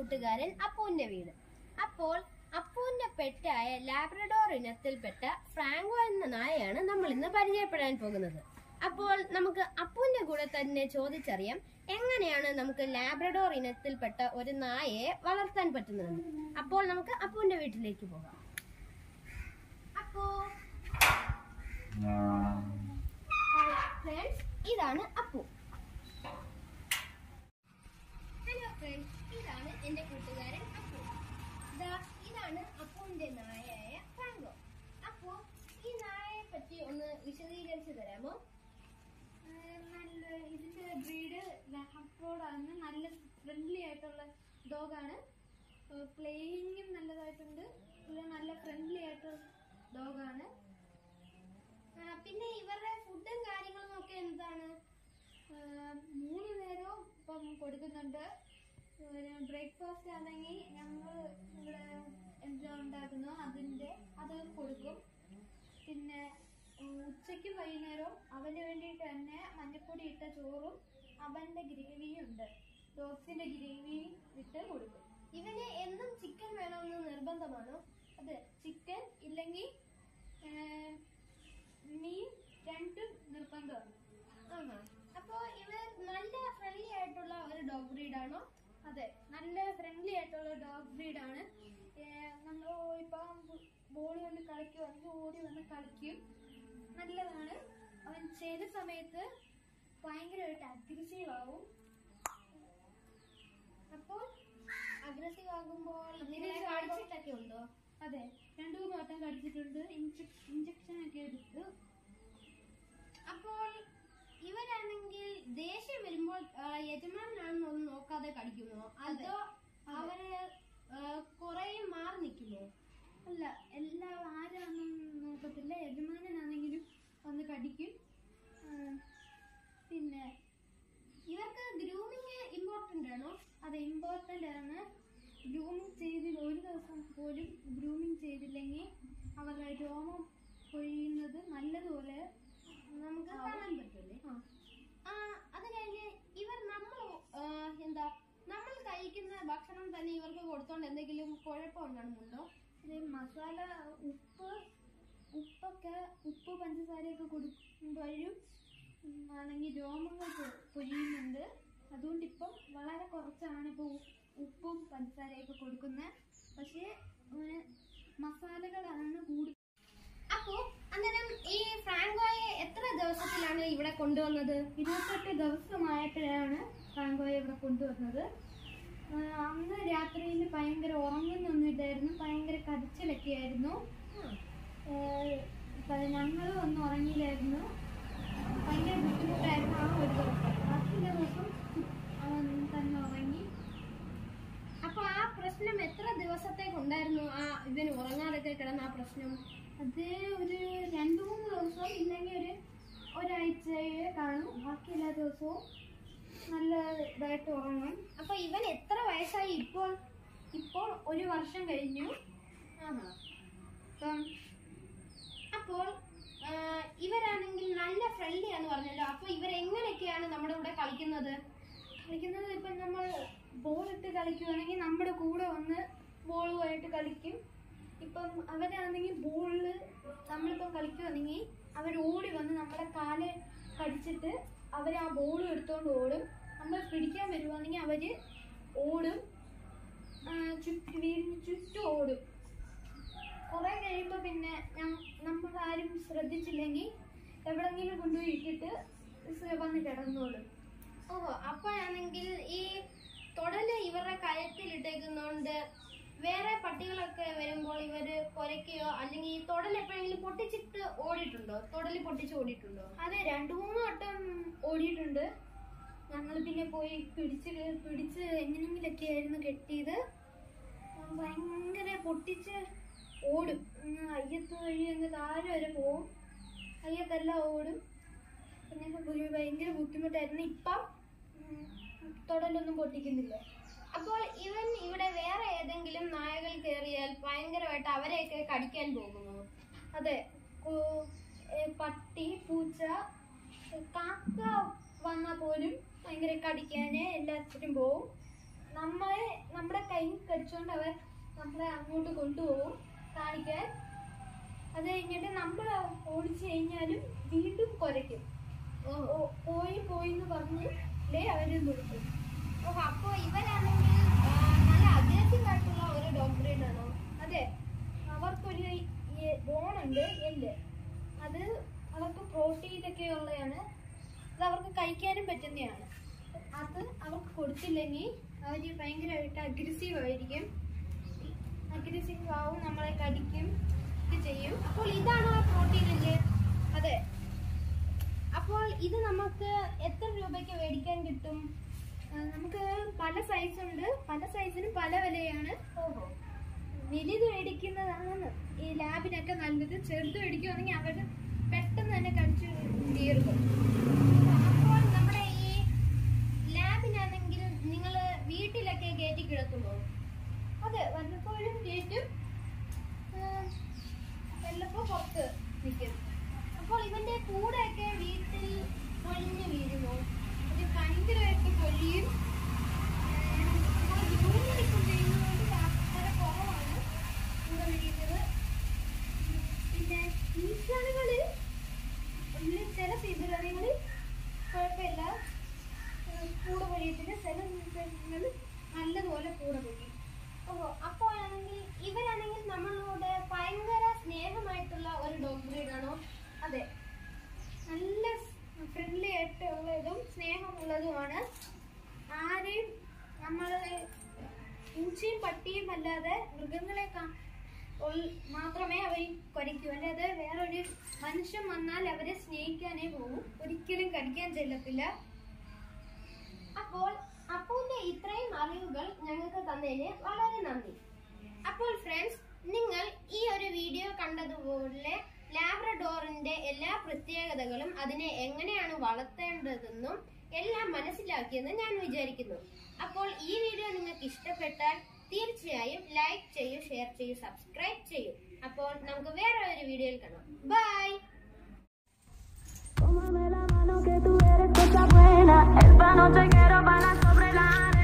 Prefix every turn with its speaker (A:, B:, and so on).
A: കൂട്ടുകാരൻ അപ്പുവിന്റെ വീട് അപ്പോൾ അപ്പുവിന്റെ പെറ്റായ ലാബ്രഡോർ ഇനത്തിൽപ്പെട്ട ഫ്രാങ്കോ എന്ന നായയാണ് നമ്മൾ ഇന്ന് പരിചയപ്പെടാൻ പോകുന്നത് അപ്പോൾ നമുക്ക് അപ്പുവിന്റെ കൂടെ തന്നെ ചോദിച്ചറിയാം എങ്ങനെയാണ് നമുക്ക് ലാബ്രഡോർ ഇനത്തിൽപ്പെട്ട ഒരു നായയെ വളർത്താൻ പറ്റുന്നതെന്ന് അപ്പോൾ നമുക്ക് അപ്പുവിന്റെ വീട്ടിലേക്ക് പോകാം അപ്പോ ഫ്രണ്ട്സ് ഇതാണ് അപ്പു ഹലോ ഫ്രണ്ട്സ് ഇതാണ് എന്റെ കൂട്ടുകാരൻ അപ്പു ദാ ഇതാണ് അപ്പുവിന്റെ നായയായ ഫ്രാങ്കോ അപ്പോ ഈ നായയെ പറ്റി ഒന്ന് വിശദീകരിച്ചു തരാമോ
B: നല്ല ഇതിന്റെ ബ്രീഡ് ലാബ്രോഡാണ് നല്ല ഫ്രണ്ട്ലി ആയിട്ടുള്ള ഡോഗാണ് പ്ലേയിങ്ങും നല്ലതായിട്ടുണ്ട് പിന്നെ നല്ല ഫ്രണ്ട്ലി ആയിട്ടുള്ള ഡോഗാണ്
A: ആ, പിന്നെ ഇവരുടെ ഫുഡും കാര്യങ്ങളും ഒക്കെ എന്താണ്
B: മൂന്ന് നേരവും ഇപ്പം കൊടുക്കുന്നുണ്ട് ബ്രേക്ക്ഫാസ്റ്റ് ആണെങ്കിൽ ഞങ്ങൾ ഇവിടെ എന്താ ഉണ്ടാക്കുന്നു അതിൻ്റെ അത് കൊടുക്കും പിന്നെ ഉം, ഉച്ചയ്ക്കും വൈകുന്നേരവും അവന് വേണ്ടിയിട്ട് തന്നെ മഞ്ഞപ്പൊടി ഇട്ട ചോറും അവൻ്റെ ഗ്രേവിയും ഉണ്ട് ഡോഗ്സിൻ്റെ ഗ്രേവിയും ഇട്ട് കൊടുക്കും
A: ഇവന് എന്നും ചിക്കൻ വേണമെന്ന് നിർബന്ധമാണോ
B: അതെ ചിക്കൻ ഇല്ലെങ്കിൽ മീൻ രണ്ടും നിർബന്ധമാണ്
A: ആഹാ അപ്പോ ഇവർ നല്ല ഫ്രണ്ട്ലി ആയിട്ടുള്ള ഒരു ഡോഗ് ബ്രീഡാണോ
B: അതെ നല്ല ഫ്രണ്ട്ലി ആയിട്ടുള്ള ഡോഗ് ബ്രീഡാണ് നമ്മൾ ഇപ്പം ബോൾ വന്ന് കളിക്കുവാണെങ്കിൽ ഓടി വന്ന് കളിക്കും നല്ലതാണ് അവൻ ചില സമയത്ത് ഭയങ്കരമായിട്ട് അഗ്രസീവ് ആവും
A: അപ്പോൾ അഗ്രസീവ് ആകുമ്പോൾ നിങ്ങളെ
B: Aggressive ആകുമ്പോൾ-
A: കടിച്ചിട്ടൊക്കെ ഉണ്ടോ
B: അതെ രണ്ടു മൂന്ന് വട്ടം കടിച്ചിട്ടുണ്ട് ഇഞ്ചക്ഷൻ ഒക്കെ എടുത്ത്
A: അപ്പോൾ ഇവരാണെങ്കിൽ ദേഷ്യം വരുമ്പോൾ ആ, യജമാനാണെന്നൊന്നും നോക്കാതെ കടിക്കുമോ അതോ അവര് കുറെ മാറി നിൽക്കുമോ
B: അല്ല എല്ലാ ആരാണെന്നും നോക്കത്തില്ല യജമാനനാണെങ്കിലും വന്ന് കടിക്കും ആ, പിന്നെ
A: ഇവർക്ക് ഗ്രൂമിങ് ഇമ്പോർട്ടന്റ് ആണോ
B: അത് ഇമ്പോർട്ടൻ്റ് ആണ് ഗ്രൂമിങ് ചെയ്തിൽ ഒരു ദിവസം പോലും ഗ്രൂമിങ് ചെയ്തില്ലെങ്കിൽ അവരുടെ രോമം പൊഴിയുന്നത് നല്ലതുപോലെ
A: നമുക്ക്
B: ആ.
A: കാണാൻ പറ്റൂലേ
B: ആ,
A: ആ അത് കഴിഞ്ഞ് ഇവർ നമ്മൾ ആ, എന്താ നമ്മൾ കഴിക്കുന്ന ഭക്ഷണം തന്നെ ഇവർക്ക് കൊടുത്തോണ്ട് എന്തെങ്കിലും കുഴപ്പമുണ്ടോ
B: ഇത് മസാല ഉപ്പ് ഉപ്പൊക്കെ ഉപ്പ് പഞ്ചസാരയൊക്കെ കൊടുക്കുമ്പോഴും ഉം, ആണെങ്കിൽ രോമങ്ങൾ പൊ- പൊഴിയുന്നുണ്ട് അതുകൊണ്ട് ഇപ്പം വളരെ കുറച്ചാണ് ഇപ്പോൾ ഉപ്പും പഞ്ചസാരയൊക്കെ കൊടുക്കുന്നത് പക്ഷേ അങ്ങനെ മസാലകളാണ് കൂടുതൽ
A: അപ്പോ അന്നേരം ഈ ഫ്രാങ്കോയെ എത്ര ദിവസത്തിലാണ് ഇവിടെ കൊണ്ടുവന്നത്
B: ഇരുപത്തെട്ട് ദിവസമായപ്പോഴാണ് ഫ്രാങ്കോയെ ഇവിടെ കൊണ്ടുവന്നത് ആ, അന്ന് രാത്രിയിൽ ഭയങ്കര ഉറങ്ങുന്നൊന്നുമില്ലായിരുന്നു ഭയങ്കര കരച്ചിലൊക്കെ ആയിരുന്നു ഞങ്ങൾ ഒന്നും ഉറങ്ങിയില്ലായിരുന്നു ഭയങ്കര ബുദ്ധിമുട്ടായിരുന്നു ആ ഒരു ദിവസം ബാക്കിയുള്ള ദിവസം അവൻ തന്നെ ഉറങ്ങി
A: അപ്പൊ ആ പ്രശ്നം എത്ര ദിവസത്തേക്ക് ഉണ്ടായിരുന്നു ആ ഇവന് ഉറങ്ങാതൊക്കെ കിടന്ന ആ പ്രശ്നം
B: അത് ഒരു രണ്ട് മൂന്ന് ദിവസം ഇല്ലെങ്കിൽ ഒരു ഒരാഴ്ചയെ കാണും ബാക്കി എല്ലാ ദിവസവും നല്ല ഇതായിട്ട് ഉറങ്ങും
A: അപ്പൊ ഇവൻ എത്ര വയസ്സായി ഇപ്പോൾ
B: ഇപ്പോൾ ഒരു വർഷം കഴിഞ്ഞു
A: ആഹാ.
B: ഇപ്പം
A: അപ്പോൾ ആ, ഇവരാണെങ്കിൽ നല്ല ഫ്രണ്ട്ലി ആന്ന് പറഞ്ഞല്ലോ അപ്പൊ ഇവരെങ്ങനെയൊക്കെയാണ് നമ്മുടെ കൂടെ കളിക്കുന്നത്
B: കളിക്കുന്നത് ഇപ്പം നമ്മൾ ബോൾ ഇട്ട് കളിക്കുവാണെങ്കിൽ നമ്മുടെ കൂടെ വന്ന് ബോളുമായിട്ട് കളിക്കും ഇപ്പം അവരാണെങ്കിൽ ബോളിൽ നമ്മളിപ്പം കളിക്കുവാണെങ്കിൽ അവർ ഓടി വന്ന് നമ്മളെ കാല് കടിച്ചിട്ട് അവർ ആ ബോൾ എടുത്തോണ്ട് ഓടും നമ്മൾ പിടിക്കാൻ വരുവാണെങ്കിൽ അവർ ഓടും ആ, ചുറ്റി വീടിന് ചുറ്റും ഓടും കുറെ കഴിയുമ്പോൾ പിന്നെ നമ്മൾ ആരും ശ്രദ്ധിച്ചില്ലെങ്കിൽ എവിടെങ്കിലും കൊണ്ടുപോയി ഇട്ടിട്ട് സ് വന്ന് കിടന്നോളും
A: ഓഹോ അപ്പോഴാണെങ്കിൽ ഈ തൊടല് ഇവരുടെ കയത്തിലിട്ടേക്കുന്നോണ്ട് വേറെ പട്ടികളൊക്കെ വരുമ്പോൾ ഇവര് കുരയ്ക്കുകയോ അല്ലെങ്കിൽ ഈ തൊടൽ എപ്പോഴെങ്കിലും പൊട്ടിച്ചിട്ട് ഓടിയിട്ടുണ്ടോ തൊടല് പൊട്ടിച്ച് ഓടിയിട്ടുണ്ടോ
B: അതെ രണ്ടു മൂന്ന് വട്ടം ഓടിയിട്ടുണ്ട് ഞങ്ങൾ പിന്നെ പോയി പിടിച്ച് കേ- പിടിച്ച് എങ്ങനെങ്കിലൊക്കെ ആയിരുന്നു കെട്ടിയത് ഭയങ്കര പൊട്ടിച്ച് ഓടും ഉം, അയ്യത്ത് വഴി അങ്ങ് താഴെ വരെ പോവും അയ്യത്തെല്ലാം ഓടും പിന്നെ ഒരു ഭയങ്കര ബുദ്ധിമുട്ടായിരുന്നു ഇപ്പം ഉം, തൊടലൊന്നും പൊട്ടിക്കുന്നില്ല
A: അപ്പോൾ ഇവൻ ഇവിടെ വേറെ ഏതെങ്കിലും നായകൾ കയറിയാൽ ഭയങ്കരമായിട്ട് അവരെയൊക്കെ കടിക്കാൻ പോകുമോ
B: അതെ കു- ഏ, പട്ടി പൂച്ച കാക്ക വന്നാൽ പോലും ഭയങ്കര കടിക്കാന് എല്ലാത്തിനും പോവും നമ്മളെ നമ്മുടെ കൈ കടിച്ചോണ്ട് അവൻ നമ്മളെ അങ്ങോട്ട് കൊണ്ടുപോകും കാണിക്കാൻ അത് കഴിഞ്ഞിട്ട് നമ്മൾ ഓടിച്ചു കഴിഞ്ഞാലും വീണ്ടും കുരയ്ക്കും
A: ഓ
B: ഓ- പോയി പോയി എന്ന് പറഞ്ഞ് ഡേ അവരും കൊടുക്കും
A: ഓ അപ്പോ ഇവരാണെങ്കിൽ ആ, നല്ല അഗ്രസീവ് ആയിട്ടുള്ള ഒരു ഡോഗ് ബ്രീഡ് ആണോ
B: അതെ അവർക്കൊരു ബോണുണ്ട് എല്ല് അത് അവർക്ക് പ്രോട്ടീൻ ഒക്കെ ഉള്ളതാണ് അത് അവർക്ക് കഴിക്കാനും പറ്റുന്നതാണ് അത് അവർക്ക് കൊടുത്തില്ലെങ്കിൽ അവർ ഭയങ്കരമായിട്ട് അഗ്രസീവ് ആയിരിക്കും അഗ്രസീവ് ആവും നമ്മളെ കടിക്കും ഒക്കെ ചെയ്യും
A: അപ്പോൾ ഇതാണോ ആ പ്രോട്ടീൻ അല്ലേ
B: അതെ
A: അപ്പോൾ ഇത് നമുക്ക് എത്ര രൂപയ്ക്ക് മേടിക്കാൻ കിട്ടും
B: ആ, നമുക്ക് പല സൈസ് ഉണ്ട് പല സൈസിനും പല വിലയാണ്
A: ഓഹോ
B: വലുത് മേടിക്കുന്നതാണ് ഈ ലാബിനൊക്കെ നല്ലത് ചെറുത് മേടിക്കുവാണെങ്കിൽ അവർ പെട്ടെന്ന് തന്നെ കടിച്ചു തീർക്കും
A: അപ്പോൾ നമ്മുടെ ഈ ലാബിനാണെങ്കിൽ നിങ്ങൾ വീട്ടിലൊക്കെ കയറ്റി കിടക്കുമോ
B: അതെ വല്ലപ്പോഴും കയറ്റും വല്ലപ്പോ പുറത്ത് നിൽക്കും
A: അപ്പോൾ ഇവന്റെ കൂടെയൊക്കെ വീട്ടിൽ പൊളിഞ്ഞു വീഴുമോ
B: ഇത് ഭയങ്കരമായിട്ട് പൊലിയും യൂണിനിപ്പം ചെയ്യുന്നതുകൊണ്ട് യാത്ര കുറവാണ് കൂടെ കഴിയുന്നത് പിന്നെ സീസണുകളിൽ ഉള്ളിൽ ചില സീസണുകളിൽ കുഴപ്പമില്ല ഏഹ് കൂടെ പൊഴിയത്തില്ല ചില സീസണുകളിൽ നല്ലതുപോലെ കൂടെ പൊഴിയും
A: ഓഹോ അപ്പോഴാണെങ്കിൽ ഇവരാണെങ്കിൽ നമ്മളോട് ഭയങ്കര സ്നേഹമായിട്ടുള്ള ഒരു ഡോഗ് ബ്രീഡ് ആണോ
B: അതെ നല്ല ഫ്രണ്ട്ലി ആയിട്ടുള്ളതും സ്നേഹമുള്ളതുമാണ് ആരെയും നമ്മൾ പൂച്ചയും പട്ടിയും അല്ലാതെ മൃഗങ്ങളെ കാ- ഉൾ- മാത്രമേ അവർ കടിക്കൂ അല്ലാതെ വേറൊരു മനുഷ്യൻ വന്നാൽ അവരെ സ്നേഹിക്കാനേ പോകും ഒരിക്കലും കടിക്കാൻ ചെല്ലത്തില്ല
A: അപ്പോൾ അപ്പൂന്റെ ഇത്രയും അറിവുകൾ ഞങ്ങൾക്ക് തന്നതിന് വളരെ നന്ദി അപ്പോൾ ഫ്രണ്ട്സ് നിങ്ങൾ ഈ ഒരു വീഡിയോ കണ്ടതുപോലെ ലാബ്രഡോറിന്റെ എല്ലാ പ്രത്യേകതകളും അതിനെ എങ്ങനെയാണ് വളർത്തേണ്ടതെന്നും എല്ലാം മനസ്സിലാക്കിയെന്ന് ഞാൻ വിചാരിക്കുന്നു അപ്പോൾ ഈ വീഡിയോ നിങ്ങൾക്ക് ഇഷ്ടപ്പെട്ടാൽ തീർച്ചയായും ലൈക്ക് ചെയ്യൂ ഷെയർ ചെയ്യൂ സബ്സ്ക്രൈബ് ചെയ്യൂ അപ്പോൾ നമുക്ക് വേറെ ഒരു വീഡിയോയിൽ കാണാം bye
C: Tómame la mano que tú eres cosa buena. Esta noche quiero bailar sobre la arena.